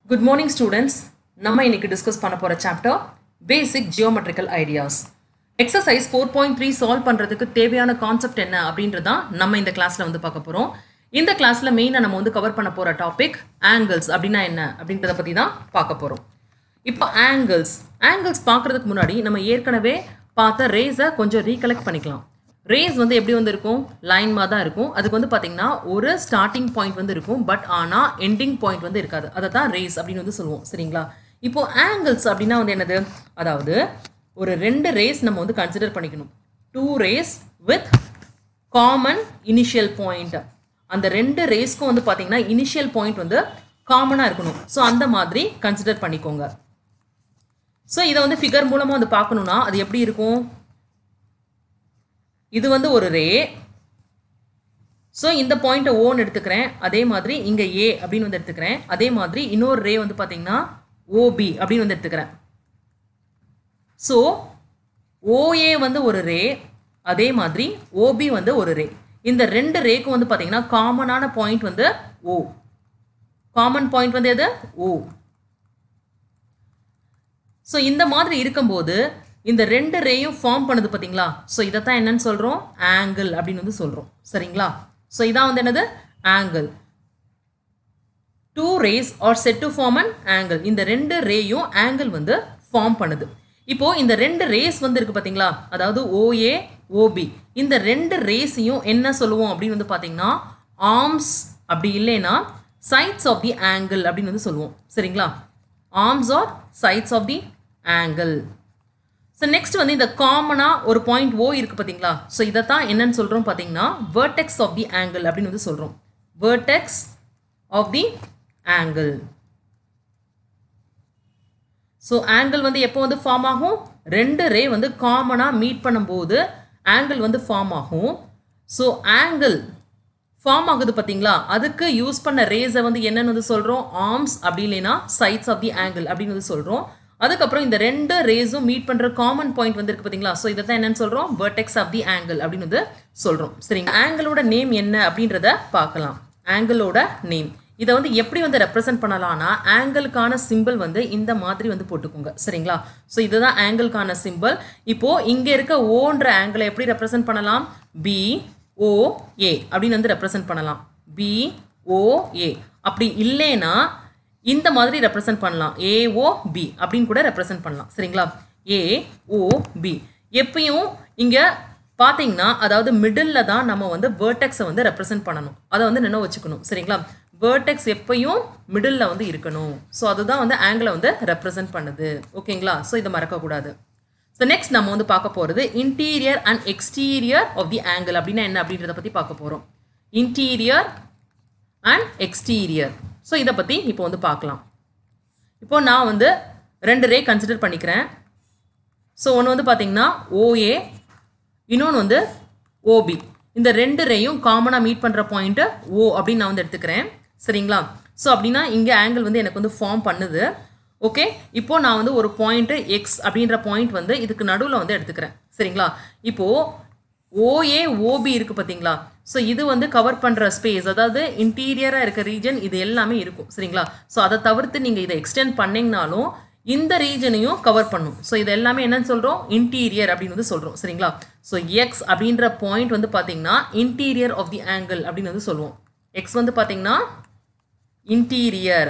good morning students நம்ம இன்னைக்கு discuss பண்ண போகிற chapter basic geometrical ideas exercise four point three solve பண்ணுறதுக்கு தேவையான கான்செப்ட் என்ன அப்படின்றதான் நம்ம இந்த கிளாஸில் வந்து பார்க்க போகிறோம் இந்த கிளாஸில் மெயினாக நம்ம வந்து கவர் பண்ண போகிற டாபிக் ஆங்கிள்ஸ் அப்படின்னா என்ன அப்படின்றத பற்றி தான் பார்க்க போகிறோம் இப்போ ஆங்கிள்ஸ் ஆங்கிள்ஸ் பார்க்குறதுக்கு முன்னாடி நம்ம ஏற்கனவே பார்த்த ரேஸை கொஞ்சம் ரீகலெக்ட் பண்ணிக்கலாம் ரேஸ் வந்து எப்படி வந்து இருக்கும் லைன் மாதிரி தான் இருக்கும் அதுக்கு வந்து பார்த்தீங்கன்னா ஒரு ஸ்டார்டிங் பாயிண்ட் வந்து இருக்கும் பட் ஆனால் எண்டிங் பாயிண்ட் வந்து இருக்காது அதை தான் ரேஸ் அப்படின்னு வந்து சொல்லுவோம் சரிங்களா இப்போ ஆங்கிள்ஸ் அப்படின்னா வந்து என்னது அதாவது ஒரு ரெண்டு ரேஸ் நம்ம வந்து கன்சிடர் பண்ணிக்கணும் two rays with common initial point அந்த ரெண்டு ரேஸ்க்கும் வந்து பார்த்தீங்கன்னா இனிஷியல் பாயிண்ட் வந்து காமனாக இருக்கணும் ஸோ அந்த மாதிரி கன்சிடர் பண்ணிக்கோங்க ஸோ இதை வந்து ஃபிகர் மூலமாக வந்து பார்க்கணுன்னா அது எப்படி இருக்கும் இது வந்து ஒரு ரே ஸோ இந்த பாயிண்ட்டை ஓன்னு எடுத்துக்கிறேன் அதே மாதிரி இங்கே ஏ அப்படின்னு வந்து எடுத்துக்கிறேன் அதே மாதிரி இன்னொரு ரே வந்து பார்த்தீங்கன்னா ஓபி அப்படின்னு வந்து எடுத்துக்கிறேன் ஸோ ஓஏ வந்து ஒரு ரே அதே மாதிரி ஓபி வந்து ஒரு ரே இந்த ரெண்டு ரேக்கும் வந்து பார்த்தீங்கன்னா காமனான பாயிண்ட் வந்து ஓ காமன் பாயிண்ட் வந்து எது ஓ ஸோ இந்த மாதிரி இருக்கும்போது இந்த ரெண்டு ரேயும் ஃபார்ம் பண்ணுது பார்த்தீங்களா ஸோ இதைத்தான் என்னன்னு சொல்கிறோம் ஆங்கிள் அப்படின்னு வந்து சொல்கிறோம் சரிங்களா ஸோ இதான் வந்து என்னது angle two rays are set to form an angle இந்த ரெண்டு ரேயும் ஆங்கிள் வந்து ஃபார்ம் பண்ணுது இப்போ இந்த ரெண்டு ரேஸ் வந்து இருக்கு பார்த்தீங்களா அதாவது ஓஏ ஓபி இந்த ரெண்டு ரேஸையும் என்ன சொல்லுவோம் அப்படின்னு வந்து பார்த்தீங்கன்னா ஆர்ம்ஸ் அப்படி இல்லைன்னா சைட்ஸ் ஆஃப் தி ஆங்கிள் அப்படின்னு வந்து சொல்லுவோம் சரிங்களா arms are sides of the angle so next வந்து இந்த காமனாக ஒரு பாயிண்ட் ஓ இருக்குது பார்த்தீங்களா ஸோ இதை தான் என்னன்னு சொல்கிறோம் பார்த்தீங்கன்னா வேர்டெக்ஸ் ஆஃப் தி ஆங்கிள் அப்படின்னு வந்து சொல்கிறோம் vertex of the angle so angle வந்து எப்போ வந்து ஃபார்ம் ஆகும் ரெண்டு ரே வந்து காமனாக மீட் பண்ணும்போது ஆங்கிள் வந்து ஃபார்ம் ஆகும் ஸோ ஆங்கிள் ஃபார்ம் ஆகுது பார்த்தீங்களா அதுக்கு யூஸ் பண்ண ரேஸை வந்து என்னன்னு வந்து சொல்கிறோம் ஆர்ம்ஸ் அப்படி இல்லைன்னா சைட்ஸ் ஆஃப் தி ஆங்கிள் அப்படின்னு வந்து சொல்கிறோம் அதுக்கப்புறம் இந்த ரெண்டு ரேஸும் மீட் பண்ணுற காமன் பாயிண்ட் வந்து இருக்கு பார்த்தீங்களா ஸோ இதை தான் என்னன்னு சொல்கிறோம் வேர்டெக்ஸ் ஆஃப் தி ஆங்கிள் அப்படின்னு வந்து சொல்கிறோம் சரிங்க ஆங்கிளோட நேம் என்ன அப்படின்றத பார்க்கலாம் ஆங்கிளோட நேம் இதை வந்து எப்படி வந்து ரெப்ரசென்ட் பண்ணலாம்னா ஆங்கிளுக்கான சிம்பிள் வந்து இந்த மாதிரி வந்து போட்டுக்கோங்க சரிங்களா ஸோ இதுதான் ஆங்கிளுக்கான சிம்பிள் இப்போ இங்கே இருக்க ஓன்ற ஆங்கிளை எப்படி ரெப்ரசென்ட் பண்ணலாம் பி ஓ ஏ அப்படின்னு வந்து ரெப்ரசென்ட் பண்ணலாம் பி ஓ ஏ அப்படி இல்லைன்னா இந்த மாதிரி ரெப்ரசென்ட் பண்ணலாம் ஏஓ பி அப்படின்னு கூட ரெப்ரசென்ட் பண்ணலாம் சரிங்களா ஏ ஓ பி எப்பயும் இங்கே பார்த்தீங்கன்னா அதாவது மிடில் தான் நம்ம வந்து வேர்டெக்ஸை வந்து ரெப்ரசென்ட் பண்ணணும் அதை வந்து நினைவு வச்சுக்கணும் சரிங்களா வேர்டெக்ஸ் எப்பயும் மிடில் வந்து இருக்கணும் ஸோ அதுதான் வந்து ஆங்கிளை வந்து ரெப்ரசென்ட் பண்ணுது ஓகேங்களா ஸோ இதை மறக்கக்கூடாது ஸோ நெக்ஸ்ட் நம்ம வந்து பார்க்க போகிறது interior and exterior of the angle அப்படின்னா என்ன அப்படின்றத பற்றி பார்க்க போகிறோம் இன்டீரியர் அண்ட் எக்ஸ்டீரியர் ஸோ இதை பற்றி இப்போ வந்து பார்க்கலாம் இப்போ நான் வந்து ரெண்டு ரே கன்சிடர் பண்ணிக்கிறேன் ஸோ ஒன்று வந்து பார்த்தீங்கன்னா ஓஏ இன்னொன்று வந்து ஓபி இந்த ரெண்டு ரேயும் காமனாக மீட் பண்ணுற பாயிண்ட்டு ஓ அப்படின்னு நான் வந்து எடுத்துக்கிறேன் சரிங்களா ஸோ அப்படின்னா இங்கே ஆங்கிள் வந்து எனக்கு வந்து ஃபார்ம் பண்ணுது ஓகே இப்போ நான் வந்து ஒரு பாயிண்ட்டு எக்ஸ் அப்படின்ற பாயிண்ட் வந்து இதுக்கு நடுவில் வந்து எடுத்துக்கிறேன் சரிங்களா இப்போது ஓஏ ஓபி இருக்குது பார்த்தீங்களா ஸோ இது வந்து கவர் பண்ணுற ஸ்பேஸ் அதாவது இன்டீரியராக இருக்க ரீஜன் இது எல்லாமே இருக்கும் சரிங்களா ஸோ அதை தவிர்த்து நீங்கள் இதை எக்ஸ்டெண்ட் பண்ணிங்கனாலும் இந்த ரீஜனையும் கவர் பண்ணும் ஸோ இது எல்லாமே என்னன்னு சொல்கிறோம் இன்டீரியர் அப்படின்னு வந்து சொல்கிறோம் சரிங்களா ஸோ எக்ஸ் அப்படின்ற பாயிண்ட் வந்து பார்த்தீங்கன்னா இன்டீரியர் ஆஃப் தி ஆங்கிள் அப்படின்னு வந்து சொல்லுவோம் எக்ஸ் வந்து பார்த்தீங்கன்னா இன்டீரியர்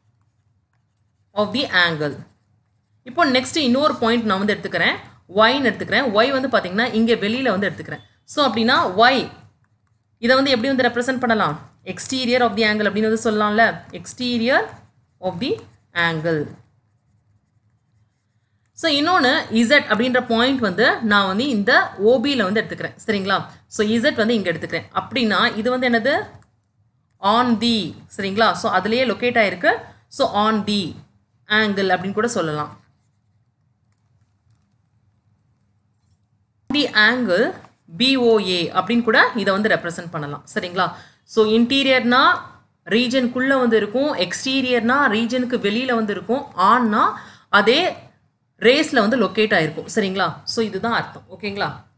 ஆஃப் தி ஆங்கிள் இப்போ நெக்ஸ்ட் இன்னொரு பாயிண்ட் நான் வந்து எடுத்துக்கிறேன் ஒய்ன்னு எடுத்துக்கிறேன் ஒய் வந்து பார்த்தீங்கன்னா இங்கே வெளியில் வந்து எடுத்துக்கிறேன் ஸோ அப்படின்னா ஒய் இதை வந்து எப்படி வந்து ரெப்ரசென்ட் பண்ணலாம் எக்ஸ்டீரியர் ஆஃப் தி ஆங்கிள் அப்படின்னு வந்து சொல்லலாம்ல exterior of the angle so இன்னொன்று இசட் அப்படின்ற பாயிண்ட் வந்து நான் வந்து இந்த ஓபியில் வந்து எடுத்துக்கிறேன் சரிங்களா ஸோ இசட் வந்து இங்கே எடுத்துக்கிறேன் அப்படின்னா இது வந்து என்னது ஆன் தி சரிங்களா ஸோ அதுலேயே லொக்கேட் ஆகிருக்கு ஸோ ஆன் தி ஆங்கிள் அப்படின்னு கூட சொல்லலாம் தி ஆங்கிள் பிஓஏ அப்படின்னு கூட இதை வந்து ரெப்ரசன்ட் பண்ணலாம் சரிங்களா ஸோ இன்டீரியர்னா ரீஜனுக்குள்ளே வந்து இருக்கும் எக்ஸ்டீரியர்னா ரீஜனுக்கு வெளியில் வந்து இருக்கும் ஆன்னா அதே ரேஸில் வந்து லொக்கேட் ஆகிருக்கும் சரிங்களா ஸோ இதுதான் அர்த்தம் ஓகேங்களா